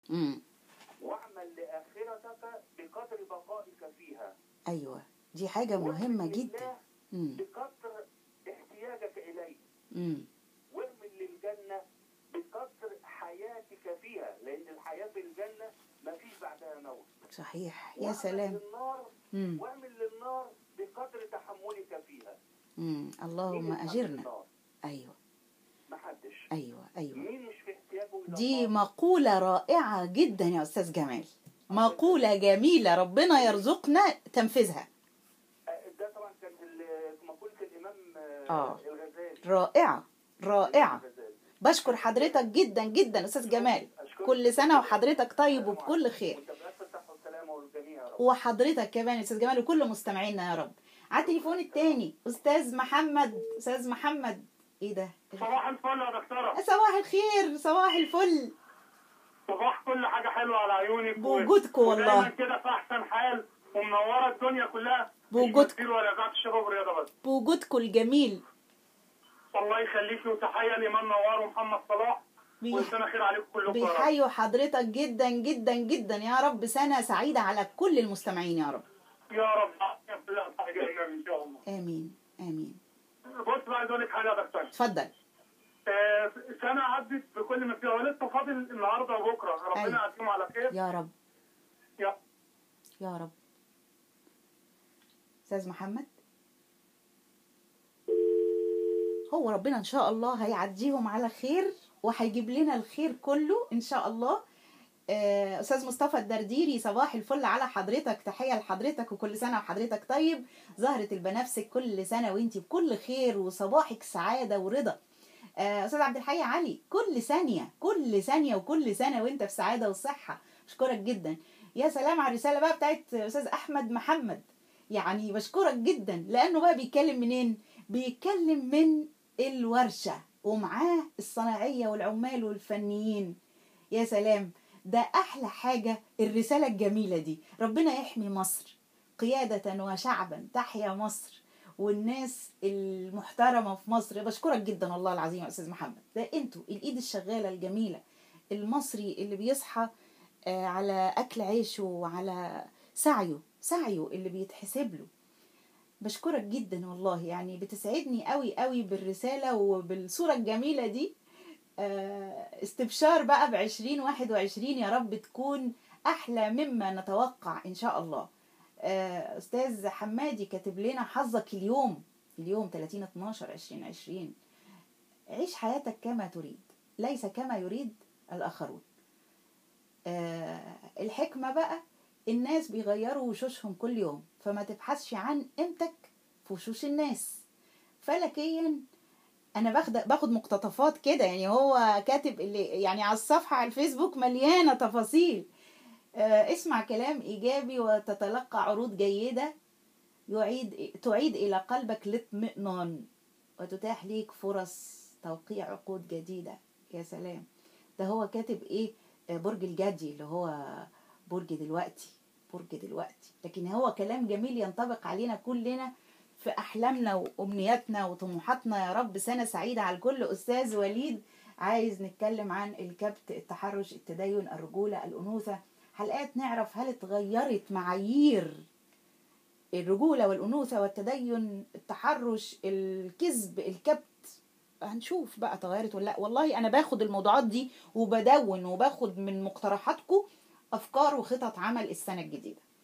امم واعمل لآخرتك بقدر بقائك فيها ايوه دي حاجه مهمه واعمل جدا لله امم بقدر احتياجك إليه امم واعمل للجنة بقدر حياتك فيها لأن الحياة في الجنة ما فيش بعدها موت صحيح يا واعمل سلام للنار امم واعمل للنار بقدر تحملك فيها امم مين اللهم يتحمل اجرنا النار؟ ايوه محدش ايوه ايوه مين مش في احتياجه إلى دي الله؟ مقولة رائعة جدا يا أستاذ جمال مقولة جميلة ربنا يرزقنا تنفيذها آه، ده طبعا كان في ال- في مقولة الإمام آه، آه. الغزالي رائعة رائعة الغزالي. بشكر حضرتك جدا جدا أستاذ جمال أشكرك. كل سنة وحضرتك طيب وبكل خير وتبقى الصحة والسلامة والجميع يا رب وحضرتك كمان يا أستاذ جمال وكل مستمعينا يا رب على التليفون التاني أستاذ محمد أستاذ محمد إيه ده؟ صباح الفل يا دكتورة صباح الخير صباح الفل صباح كل حاجة حلوة على عيونك بوجودكم والله. ودايما كده في أحسن حال ومنورة الدنيا كلها بوجودكم. مش بتطير ولا إذاعة الشباب والرياضة بس بوجودكم الجميل الله يخليكي وتحية لإمام نوار ومحمد صلاح بيح- كل سنة خير عليكم كلكم يا رب بيحيوا حضرتك جدا جدا جدا يا رب سنة سعيدة على كل المستمعين يا رب يا رب كلها حاجة إن شاء الله آمين آمين بص بقى عايز أقول لك حاجة يا دكتور اتفضل آه، سنة عدت بكل ما فيها ولسه فاضل النهاردة وبكرة ربنا أيوة. يعطيهم على خير يا رب يا يا رب أستاذ محمد هو ربنا إن شاء الله هيعديهم على خير وهيجيب لنا الخير كله إن شاء الله آه، أستاذ مصطفى الدرديري صباح الفل على حضرتك تحية لحضرتك وكل سنة وحضرتك طيب زهرة البنفسك كل سنة وانتي بكل خير وصباحك سعادة ورضا آه، أستاذ عبد الحي علي كل ثانية كل ثانية وكل سنة وانت في سعادة والصحة أشكرك جدا يا سلام على الرسالة بقى بتاعت أستاذ أحمد محمد يعني بشكرك جدا لأنه بقى بيتكلم منين بيتكلم من الورشة ومعاه الصناعية والعمال والفنيين يا سلام ده أحلى حاجة الرسالة الجميلة دي ربنا يحمي مصر قيادة وشعبا تحيا مصر والناس المحترمة في مصر بشكرك جدا والله العظيم يا أستاذ محمد ده انتوا الإيد الشغالة الجميلة المصري اللي بيصحى آه، على أكل عيشه وعلى سعيه سعيه اللي بيتحسب له بشكرك جدا والله يعني بتسعدني قوي قوي بالرسالة وبالصورة الجميلة دي آه، استبشار بقى بعشرين واحد وعشرين يا رب تكون أحلى مما نتوقع إن شاء الله آه، أستاذ حمادي كاتب لنا حظك اليوم اليوم 30 12 2020 عيش حياتك كما تريد ليس كما يريد الآخرون آه، الحكمة بقى الناس بيغيروا وشوشهم كل يوم فما تبحثش عن قيمتك في وشوش الناس فلكيا انا باخد باخد مقتطفات كده يعني هو كاتب اللي يعني على الصفحه على الفيسبوك مليانه تفاصيل آه، اسمع كلام ايجابي وتتلقى عروض جيده يعيد تعيد الى قلبك الاطمئنان وتتاح ليك فرص توقيع عقود جديده يا سلام ده هو كاتب ايه آه، برج الجدي اللي هو برج دلوقتي برج دلوقتي لكن هو كلام جميل ينطبق علينا كلنا في احلامنا وامنياتنا وطموحاتنا يا رب سنه سعيده على الكل استاذ وليد عايز نتكلم عن الكبت التحرش التدين الرجوله الانوثه حلقات نعرف هل اتغيرت معايير الرجوله والانوثه والتدين التحرش الكذب الكبت هنشوف بقى اتغيرت ولا لا والله انا باخد الموضوعات دي وبدون وباخد من مقترحاتكم افكار وخطط عمل السنه الجديده